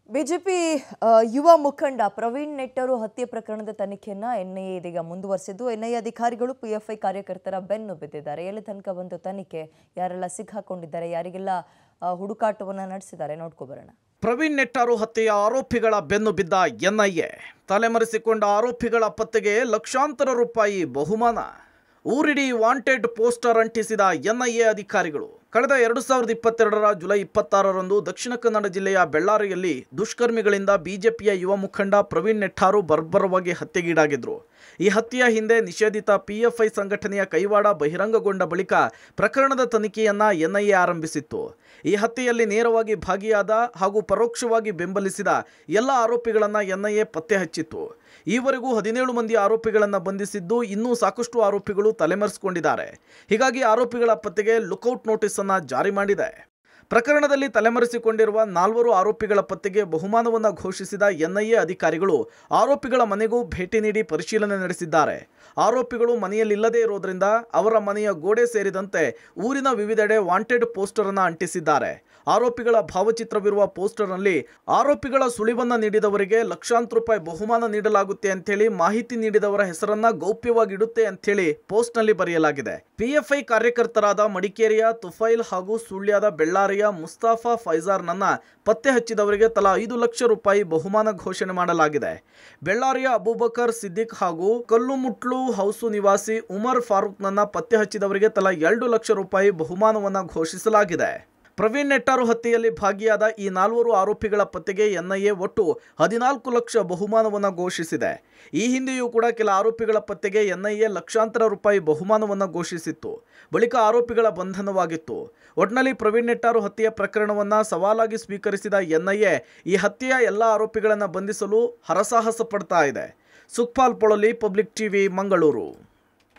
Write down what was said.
BJP ಆ, ಯುವ ಮುಖಂಡ ಪ್ರವೀಣ್ ನೆಟ್ಟರು ಹತ್ಯೆ ಪ್ರಕರಣದ ತನಿಖೆಯನ್ನ ಎನ್ಐಎ ಇದೀಗ ಮುಂದುವರೆಸಿದ್ದು ಎನ್ಐಎ ಅಧಿಕಾರಿಗಳು ಪಿಎಫ್ಐ ಕಾರ್ಯಕರ್ತರ ಬೆನ್ನು ಬಿದ್ದಿದ್ದಾರೆ ಎಲ್ಲಿ ತನಕ ಬಂತು ತನಿಖೆ ಯಾರೆಲ್ಲ ಸಿಕ್ಕಾಕೊಂಡಿದ್ದಾರೆ ಯಾರಿಗೆಲ್ಲ ಆ, ಹುಡುಕಾಟವನ್ನ ನಡೆಸಿದ್ದಾರೆ ನೋಡ್ಕೊಬರೋಣ ಪ್ರವೀಣ್ ನೆಟ್ಟಾರು ಹತ್ಯೆಯ ಆರೋಪಿಗಳ ಬೆನ್ನು ಬಿದ್ದ ಎನ್ಐಎ ತಲೆಮರೆಸಿಕೊಂಡ ಆರೋಪಿಗಳ ಪತ್ತೆಗೆ ಲಕ್ಷಾಂತರ ರೂಪಾಯಿ ಬಹುಮಾನ ಊರಿಡಿ ವಾಂಟೆಡ್ ಪೋಸ್ಟರ್ ಅಂಟಿಸಿದ ಎನ್ಐಎ ಅಧಿಕಾರಿಗಳು ಕಳೆದ ಎರಡು ಸಾವಿರದ ಇಪ್ಪತ್ತೆರಡರ ಜುಲೈ ಇಪ್ಪತ್ತಾರರಂದು ದಕ್ಷಿಣ ಕನ್ನಡ ಜಿಲ್ಲೆಯ ಬೆಳ್ಳಾರಿಯಲ್ಲಿ ದುಷ್ಕರ್ಮಿಗಳಿಂದ ಬಿಜೆಪಿಯ ಯುವ ಮುಖಂಡ ಪ್ರವೀಣ್ ನೆಟ್ಟಾರು ಬರ್ಬರವಾಗಿ ಹತ್ಯೆಗೀಡಾಗಿದ್ರು ಈ ಹತ್ಯೆಯ ಹಿಂದೆ ನಿಷೇಧಿತ ಪಿಎಫ್ಐ ಸಂಘಟನೆಯ ಕೈವಾಡ ಬಹಿರಂಗಗೊಂಡ ಬಳಿಕ ಪ್ರಕರಣದ ತನಿಖೆಯನ್ನ ಎನ್ಐಎ ಆರಂಭಿಸಿತ್ತು ಈ ಹತ್ಯೆಯಲ್ಲಿ ನೇರವಾಗಿ ಭಾಗಿಯಾದ ಹಾಗೂ ಪರೋಕ್ಷವಾಗಿ ಬೆಂಬಲಿಸಿದ ಎಲ್ಲ ಆರೋಪಿಗಳನ್ನು ಎನ್ಐಎ ಪತ್ತೆ ಹಚ್ಚಿತ್ತು ಈವರೆಗೂ ಹದಿನೇಳು ಮಂದಿ ಆರೋಪಿಗಳನ್ನು ಬಂಧಿಸಿದ್ದು ಇನ್ನೂ ಸಾಕಷ್ಟು ಆರೋಪಿಗಳು ತಲೆಮರೆಸಿಕೊಂಡಿದ್ದಾರೆ ಹೀಗಾಗಿ ಆರೋಪಿಗಳ ಪತ್ತೆಗೆ ಲುಕೌಟ್ ನೋಟಿಸ್ ಅನ್ನ ಜಾರಿ ಮಾಡಿದೆ ಪ್ರಕರಣದಲ್ಲಿ ತಲೆಮರೆಸಿಕೊಂಡಿರುವ ನಾಲ್ವರು ಆರೋಪಿಗಳ ಪತ್ತೆಗೆ ಬಹುಮಾನವನ್ನು ಘೋಷಿಸಿದ ಎನ್ಐಎ ಅಧಿಕಾರಿಗಳು ಆರೋಪಿಗಳ ಮನೆಗೂ ಭೇಟಿ ನೀಡಿ ಪರಿಶೀಲನೆ ನಡೆಸಿದ್ದಾರೆ ಆರೋಪಿಗಳು ಮನೆಯಲ್ಲಿಲ್ಲದೇ ಇರೋದ್ರಿಂದ ಅವರ ಮನೆಯ ಗೋಡೆ ಸೇರಿದಂತೆ ಊರಿನ ವಿವಿಧೆಡೆ ವಾಂಟೆಡ್ ಪೋಸ್ಟರ್ ಅನ್ನು ಅಂಟಿಸಿದ್ದಾರೆ ಆರೋಪಿಗಳ ಭಾವಚಿತ್ರವಿರುವ ಪೋಸ್ಟರ್ನಲ್ಲಿ ಆರೋಪಿಗಳ ಸುಳಿವನ್ನ ನೀಡಿದವರಿಗೆ ಲಕ್ಷಾಂತರ ರೂಪಾಯಿ ಬಹುಮಾನ ನೀಡಲಾಗುತ್ತೆ ಅಂತೇಳಿ ಮಾಹಿತಿ ನೀಡಿದವರ ಹೆಸರನ್ನ ಗೌಪ್ಯವಾಗಿಡುತ್ತೆ ಅಂತೇಳಿ ಪೋಸ್ಟ್ನಲ್ಲಿ ಬರೆಯಲಾಗಿದೆ ಪಿಎಫ್ಐ ಕಾರ್ಯಕರ್ತರಾದ ಮಡಿಕೇರಿಯ ತುಫೈಲ್ ಹಾಗೂ ಸುಳ್ಯದ ಬೆಳ್ಳಾರಿಯ ಮುಸ್ತಾಫಾ ಫೈಜಾರ್ನನ್ನ ಪತ್ತೆ ಹಚ್ಚಿದವರಿಗೆ ತಲಾ ಐದು ಲಕ್ಷ ರೂಪಾಯಿ ಬಹುಮಾನ ಘೋಷಣೆ ಮಾಡಲಾಗಿದೆ ಬೆಳ್ಳಾರಿಯ ಅಬೂಬಕರ್ ಸಿದ್ದಿಕ್ ಹಾಗೂ ಕಲ್ಲುಮುಟ್ಲು ಹೌಸು ನಿವಾಸಿ ಉಮರ್ ಫಾರೂಕ್ನನ್ನ ಪತ್ತೆ ಹಚ್ಚಿದವರಿಗೆ ತಲಾ ಎರಡು ಲಕ್ಷ ರೂಪಾಯಿ ಬಹುಮಾನವನ್ನ ಘೋಷಿಸಲಾಗಿದೆ ಪ್ರವೀಣ್ ನೆಟ್ಟಾರು ಹತ್ಯೆಯಲ್ಲಿ ಭಾಗಿಯಾದ ಈ ನಾಲ್ವರು ಆರೋಪಿಗಳ ಪತ್ತೆಗೆ ಎನ್ಐಎ ಒಟ್ಟು ಹದಿನಾಲ್ಕು ಲಕ್ಷ ಬಹುಮಾನವನ್ನು ಘೋಷಿಸಿದೆ ಈ ಹಿಂದೆಯೂ ಕೂಡ ಕೆಲ ಆರೋಪಿಗಳ ಪತ್ತೆಗೆ ಎನ್ಐಎ ಲಕ್ಷಾಂತರ ರೂಪಾಯಿ ಬಹುಮಾನವನ್ನು ಘೋಷಿಸಿತ್ತು ಬಳಿಕ ಆರೋಪಿಗಳ ಬಂಧನವಾಗಿತ್ತು ಒಟ್ನಲ್ಲಿ ಪ್ರವೀಣ್ ನೆಟ್ಟಾರು ಹತ್ಯೆಯ ಪ್ರಕರಣವನ್ನು ಸವಾಲಾಗಿ ಸ್ವೀಕರಿಸಿದ ಎನ್ಐಎ ಈ ಹತ್ಯೆಯ ಎಲ್ಲ ಆರೋಪಿಗಳನ್ನು ಬಂಧಿಸಲು ಹರಸಾಹಸ ಪಡ್ತಾ ಇದೆ ಸುಖ್ಪಾಲ್ ಪೊಳಲಿ ಪಬ್ಲಿಕ್ ಟಿವಿ ಮಂಗಳೂರು